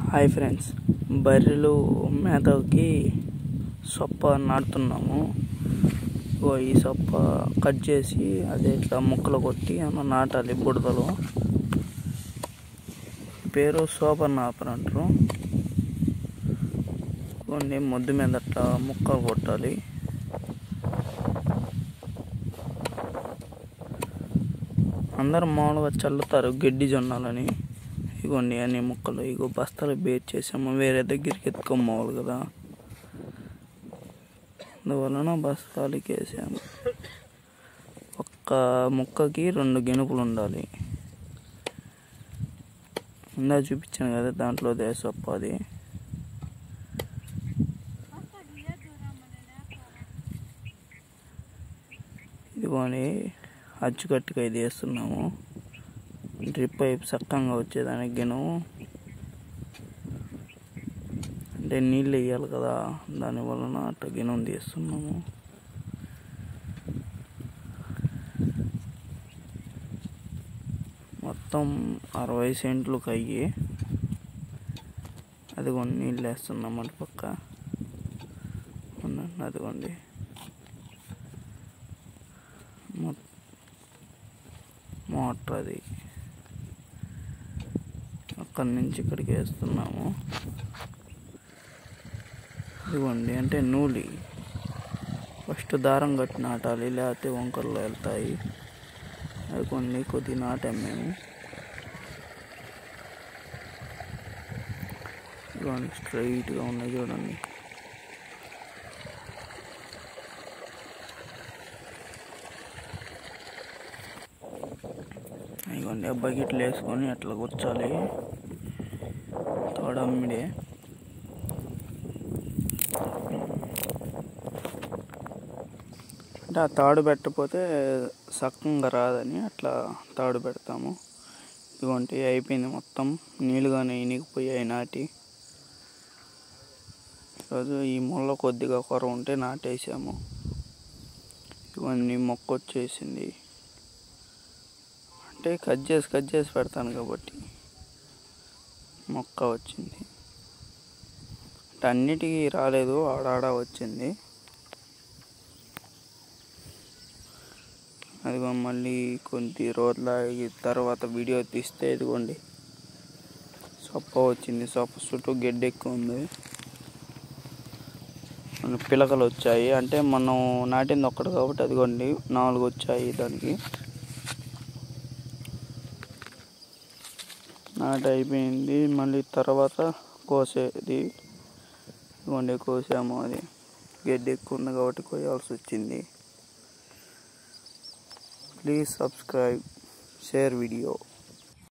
hi friends బర్రెలు మేతకి సొప్ప నాటుతున్నాము ఇగో ఈ సొప్ప కట్ చేసి అదే ఇట్లా ముక్కలు కొట్టి అన్న నాటాలి బుడదలో పేరు సూపర్ నాపర్ అంటారు కొన్ని ముద్దు మీద అట్లా ముక్కలు కొట్టాలి అందరూ మామూలుగా చల్లుతారు గడ్డి జొన్నాలని ఇగోండి అన్ని ముక్కలు ఇగో బస్తాలు బేర్ చేసాము వేరే దగ్గరికి ఎత్తుకోమోవాలి కదా అందువలన బస్తాలకి వేసాము ఒక్క ముక్కకి రెండు గెనుపులు ఉండాలి ఇందా చూపించాను కదా దాంట్లో దేశప్ప అది ఇదిగోని అచ్చుకట్టుగా ఇది వేస్తున్నాము డ్రిప్ పైప్ సక్కంగా వచ్చేదానికి గిను అంటే నీళ్ళు వేయాలి కదా దాని వలన అట్లా గినం తీస్తున్నాము మొత్తం అరవై సెంట్లకు అయ్యి అదిగోండి నీళ్ళు వేస్తున్నాం అటు పక్క ఉండండి అదిగోండి మొ- మోటార్ అది అక్కడి నుంచి ఇక్కడికి వేస్తున్నాము ఇదిగోండి అంటే నూలి ఫస్ట్ దారం కట్టి నాటాలి లేకపోతే వంకరలు వెళ్తాయి అది కొన్ని కొద్ది నాటాం మేము ఇదిగోండి స్ట్రైట్గా ఉన్నాయి చూడండి ఇదిగోండి ఆ బకెట్లు వేసుకొని అట్లా కూర్చోాలి తోడమ్మిడే అంటే ఆ తాడు పెట్టకపోతే సక్కంగా రాదని అట్లా తాడు పెడతాము ఇదిగోండి అయిపోయింది మొత్తం నీళ్ళుగానే ఇనిగిపోయాయి నాటి ఈరోజు ఈ ముళ్ళ కొద్దిగా కొర ఉంటే నాటేసాము ఇవన్నీ మొక్క వచ్చేసింది అంటే కట్ చేసి కట్ చేసి పెడతాను కాబట్టి మొక్క వచ్చింది అంటే అన్నిటికీ రాలేదు ఆడాడ వచ్చింది అదిగో మళ్ళీ కొద్ది రోజుల తర్వాత వీడియో తీస్తే ఇదిగోండి సొప్ప వచ్చింది సొప్ప చుట్టూ గడ్డి ఎక్కువ ఉంది మన పిలకలు వచ్చాయి అంటే మనం నాటింది ఒక్కటి కాబట్టి అదిగోండి నాలుగు వచ్చాయి దానికి నాటు అయిపోయింది మళ్ళీ తర్వాత కోసేది ఇదిగోండి కోసాము అది గడ్డి ఎక్కువ ఉంది కాబట్టి కోయాల్సి వచ్చింది ప్లీజ్ సబ్స్క్రైబ్ షేర్ వీడియో